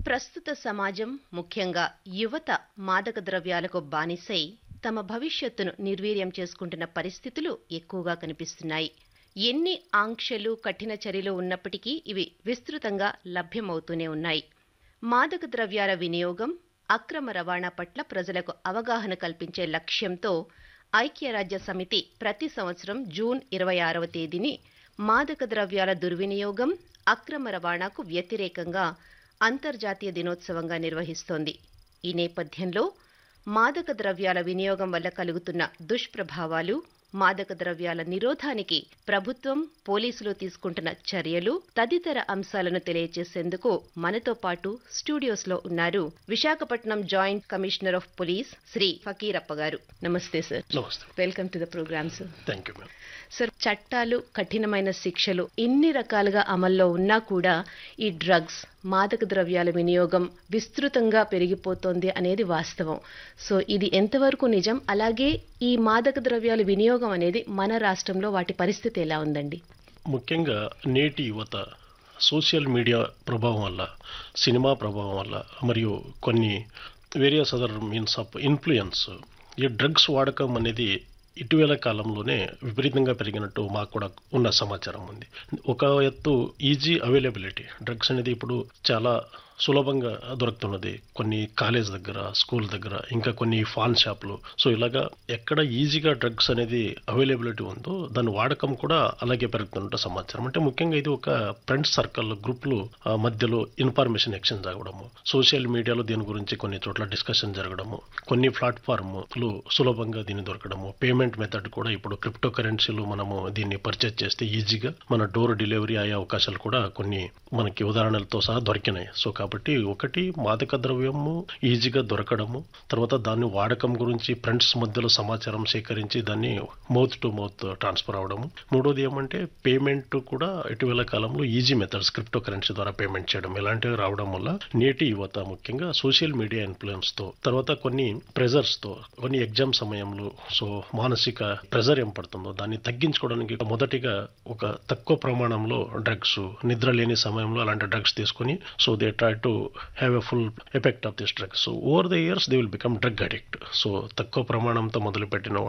ప్రస్తుత సమాజం ముఖ్యంగా యువత మాదక ద్రవ్యాలకు బానిసై తమ భవిష్యత్తును నిర్వీర్యం చేసుకుంటున్న పరిస్థితులు ఎక్కువగా కనిపిస్తున్నాయి ఎన్ని ఆంక్షలు కఠిన చర్యలు ఉన్నప్పటికీ ఇవి విస్తృతంగా లభ్యమవుతూనే ఉన్నాయి మాదక ద్రవ్యాల వినియోగం అక్రమ రవాణా పట్ల ప్రజలకు అవగాహన కల్పించే లక్ష్యంతో ఐక్యరాజ్య సమితి ప్రతి సంవత్సరం జూన్ ఇరవై ఆరవ తేదీని మాదక ద్రవ్యాల దుర్వినియోగం అక్రమ రవాణాకు వ్యతిరేకంగా అంతర్జాతీయ దినోత్సవంగా నిర్వహిస్తోంది ఈ నేపథ్యంలో మాదక ద్రవ్యాల వినియోగం వల్ల కలుగుతున్న దుష్ప్రభావాలు మాదక ద్రవ్యాల నిరోధానికి ప్రభుత్వం పోలీసులు తీసుకుంటున్న చర్యలు తదితర అంశాలను తెలియజేసేందుకు మనతో పాటు స్టూడియోస్లో ఉన్నారు Visakhapatnam joint commissioner of police Shri Fakirappa గారు నమస్తే సార్ నమస్తే welcome to the programme sir thank you ma'am sir చట్టాలు కఠినమైన శిక్షలు ఇన్ని రకాలుగా అమల్లో ఉన్నా కూడా ఈ డ్రగ్స్ మాదక ద్రవ్యాల వినియోగం విస్తృతంగా పెరిగిపోతోంది అనేది వాస్తవం సో ఇది ఎంతవరకు నిజం అలాగే ఈ మాదక ద్రవ్యాల వినియోగం అనేది మన రాష్ట్రంలో వాటి పరిస్థితి ఎలా ఉందండి ముఖ్యంగా నేటి యువత సోషల్ మీడియా ప్రభావం వల్ల సినిమా ప్రభావం వల్ల మరియు కొన్ని various other means of influence ఈ డ్రగ్స్ వాడకం అనేది ఇటీవల కాలంలోనే విపరీతంగా పెరిగినట్టు మాకు కూడా ఉన్న సమాచారం ఉంది ఒక ఎత్తు ఈజీ అవైలబిలిటీ డ్రగ్స్ అనేది ఇప్పుడు చాలా సులభంగా దొరుకుతున్నది కొన్ని కాలేజ్ దగ్గర స్కూల్ దగ్గర ఇంకా కొన్ని ఫాన్ షాపులు సో ఇలాగా ఎక్కడ ఈజీగా డ్రగ్స్ అనేది అవైలబిలిటీ ఉందో దాని వాడకం కూడా అలాగే పెరుగుతున్నట్టు సమాచారం అంటే ముఖ్యంగా ఇది ఒక ఫ్రెండ్స్ సర్కిల్ గ్రూప్లు ఆ, మధ్యలో ఇన్ఫర్మేషన్ ఎక్స్చేంజ్ అవ్వడము సోషల్ మీడియాలో దీని గురించి కొన్ని చోట్ల డిస్కషన్ జరగడము కొన్ని ప్లాట్ఫామ్లు సులభంగా దీన్ని దొరకడము పేమెంట్ మెథడ్ కూడా ఇప్పుడు క్రిప్టో కరెన్సీలు మనము దీన్ని పర్చేజ్ చేస్తే ఈజీగా మన డోర్ డెలివరీ అయ్యే అవకాశాలు కూడా కొన్ని మనకి ఉదాహరణలతో సహా దొరికినాయి సో కాబట్టి ఒకటి మాదక ద్రవ్యము ఈజీగా దొరకడము తర్వాత దాన్ని వాడకం గురించి ఫ్రెండ్స్ మధ్యలో సమాచారం సేకరించి దాన్ని మౌత్ టు మౌత్ ట్రాన్స్ఫర్ అవడము మూడోది ఏమంటే పేమెంట్ కూడా ఇటీవల కాలంలో ఈజీ మెథడ్స్ క్రిప్టో కరెన్సీ ద్వారా పేమెంట్ చేయడం ఇలాంటివి రావడం వల్ల నేటి యువత ముఖ్యంగా సోషల్ మీడియా ఇన్ఫ్లుయెన్స్ తో తర్వాత కొన్ని ప్రెజర్స్ తో కొన్ని ఎగ్జామ్ సమయంలో సో మానసిక ప్రెజర్ ఏం పడుతుందో దాన్ని తగ్గించుకోవడానికి మొదటిగా ఒక తక్కువ ప్రమాణంలో డ్రగ్స్ నిద్ర లేని సమయంలో అలాంటి డ్రగ్స్ తీసుకొని so they try to have a full effect of this drugs so over the years they will become drug addict so తక్కువ ప్రమాణంతో మొదలుపెట్టిన